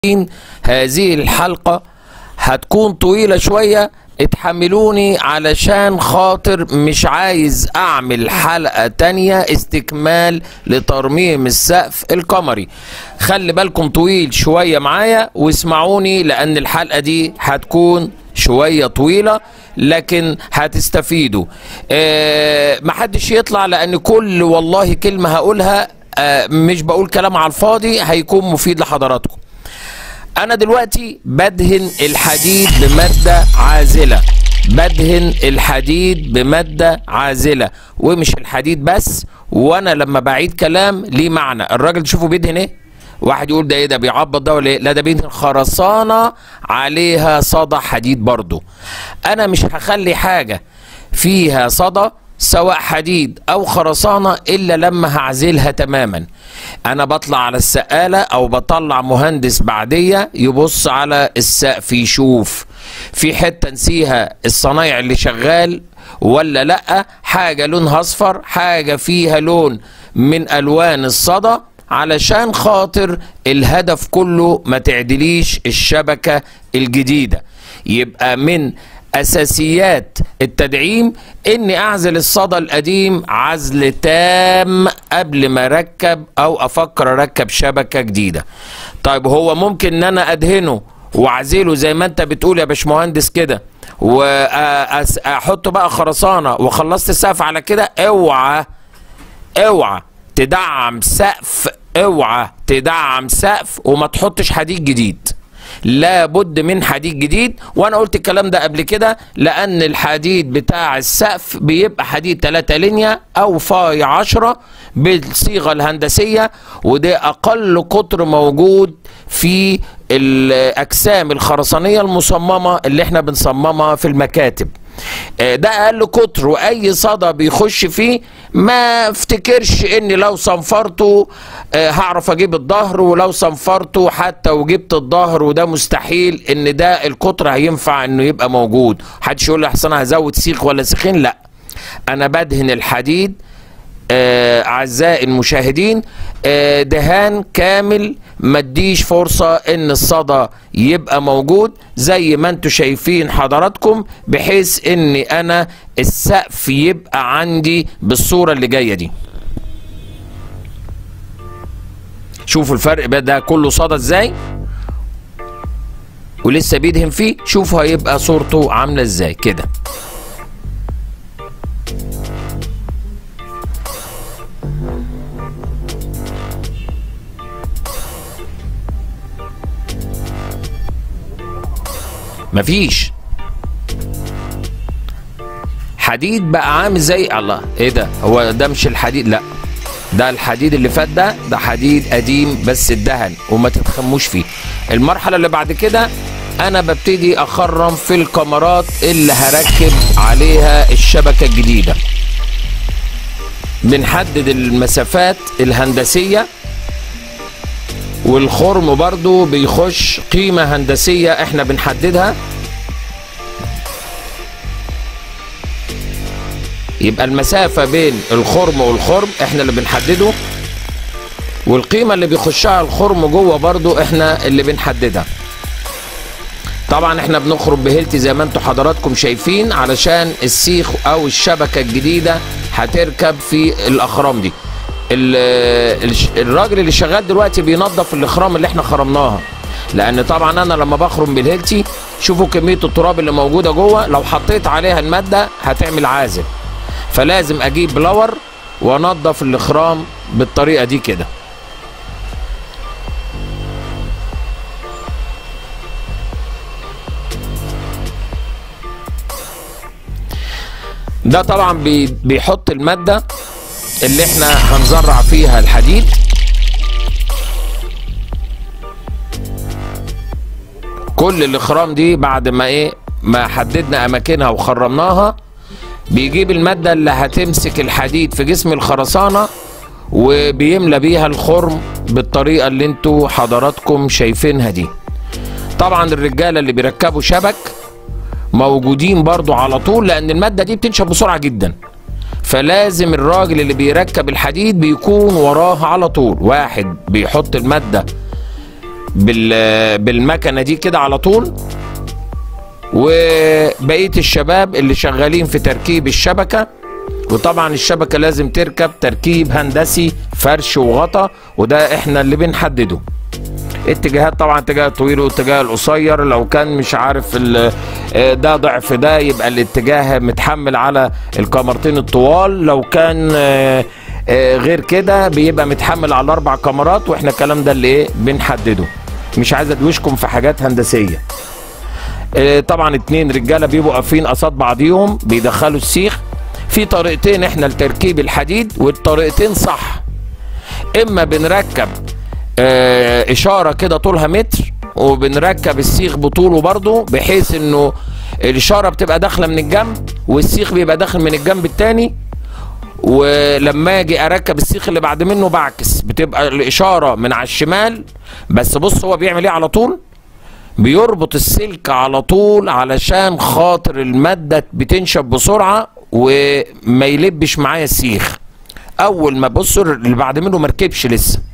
هذه الحلقة هتكون طويلة شوية اتحملوني علشان خاطر مش عايز اعمل حلقة تانية استكمال لترميم السقف القمري خلي بالكم طويل شوية معايا واسمعوني لان الحلقة دي هتكون شوية طويلة لكن هتستفيدوا اه محدش يطلع لان كل والله كلمة هقولها اه مش بقول كلام على الفاضي هيكون مفيد لحضراتكم انا دلوقتي بدهن الحديد بمادة عازلة بدهن الحديد بمادة عازلة ومش الحديد بس وانا لما بعيد كلام ليه معنى الراجل تشوفه بيدهن ايه واحد يقول ده ايه ده بيعبط ده ولا ايه لا ده بيدهن خرسانة عليها صدى حديد برضو انا مش هخلي حاجة فيها صدى سواء حديد او خرسانة الا لما هعزلها تماما انا بطلع على السقالة او بطلع مهندس بعدية يبص على السقف يشوف في حتة نسيها الصنايع اللي شغال ولا لا حاجة لونها اصفر حاجة فيها لون من الوان الصدى علشان خاطر الهدف كله ما تعدليش الشبكة الجديدة يبقى من اساسيات التدعيم اني اعزل الصدى القديم عزل تام قبل ما اركب او افكر اركب شبكه جديده طيب هو ممكن ان انا ادهنه واعزله زي ما انت بتقول يا باشمهندس كده واحطه بقى خرسانه وخلصت السقف على كده اوعى اوعى تدعم سقف اوعى تدعم سقف وما تحطش حديد جديد لابد من حديد جديد وانا قلت الكلام ده قبل كده لان الحديد بتاع السقف بيبقى حديد 3 لينيا او فاي 10 بالصيغه الهندسيه وده اقل قطر موجود في الاجسام الخرسانيه المصممه اللي احنا بنصممها في المكاتب ده اقل قطر واي صدى بيخش فيه ما افتكرش اني لو صنفرته هعرف اجيب الظهر ولو صنفرته حتى وجبت الظهر وده مستحيل ان ده القطر هينفع انه يبقى موجود محدش يقول لي احسن هزود سيخ ولا سيخين لا انا بدهن الحديد آه اعزائي المشاهدين آه دهان كامل ما اديش فرصه ان الصدى يبقى موجود زي ما انتم شايفين حضراتكم بحيث ان انا السقف يبقى عندي بالصوره اللي جايه دي شوفوا الفرق بقى ده كله صدى ازاي ولسه بيدهن فيه شوفوا هيبقى صورته عامله ازاي كده مفيش حديد بقى عامل زي الله ايه ده هو ده مش الحديد لا ده الحديد اللي فات ده ده حديد قديم بس اتدهن وما تتخموش فيه المرحله اللي بعد كده انا ببتدي اخرم في الكاميرات اللي هركب عليها الشبكه الجديده بنحدد المسافات الهندسيه والخرم برضو بيخش قيمة هندسية احنا بنحددها يبقى المسافة بين الخرم والخرم احنا اللي بنحدده والقيمة اللي بيخشها الخرم جوه برضو احنا اللي بنحددها طبعا احنا بنخرم بهيلتي زي ما انتم حضراتكم شايفين علشان السيخ او الشبكة الجديدة هتركب في الاخرام دي الراجل اللي شغال دلوقتي بينظف الاخرام اللي احنا خرمناها لان طبعا انا لما بخرم بالهيلتي شوفوا كميه التراب اللي موجوده جوه لو حطيت عليها الماده هتعمل عازل فلازم اجيب بلور وانضف الاخرام بالطريقه دي كده ده طبعا بيحط الماده اللي احنا هنزرع فيها الحديد كل الاخرام دي بعد ما ايه ما حددنا اماكنها وخرمناها بيجيب المادة اللي هتمسك الحديد في جسم الخرسانة وبيملى بيها الخرم بالطريقة اللي انتوا حضراتكم شايفينها دي طبعا الرجالة اللي بيركبوا شبك موجودين برضو على طول لان المادة دي بتنشف بسرعة جدا فلازم الراجل اللي بيركب الحديد بيكون وراه على طول واحد بيحط المادة بال بالمكنه دي كده على طول وبقيه الشباب اللي شغالين في تركيب الشبكه وطبعا الشبكه لازم تركب تركيب هندسي فرش وغطا وده احنا اللي بنحدده اتجاهات طبعا اتجاه الطويل واتجاه القصير لو كان مش عارف ال- آه، ده ضعف ده يبقى الاتجاه متحمل على الكاميرتين الطوال لو كان آه، آه، غير كده بيبقى متحمل على الاربع كاميرات واحنا الكلام ده اللي ايه بنحدده مش عايز ادوشكم في حاجات هندسيه آه، طبعا اتنين رجاله بيبقوا واقفين قصاد بعضيهم بيدخلوا السيخ في طريقتين احنا لتركيب الحديد والطريقتين صح اما بنركب آه، اشاره كده طولها متر وبنركب السيخ بطوله برضو بحيث انه الاشاره بتبقى داخله من الجنب والسيخ بيبقى داخل من الجنب التاني ولما اجي اركب السيخ اللي بعد منه بعكس بتبقى الاشاره من على الشمال بس بص هو بيعمل ايه على طول بيربط السلك على طول علشان خاطر المادة بتنشف بسرعة وما يلبش معايا السيخ اول ما بص اللي بعد منه مركبش لسه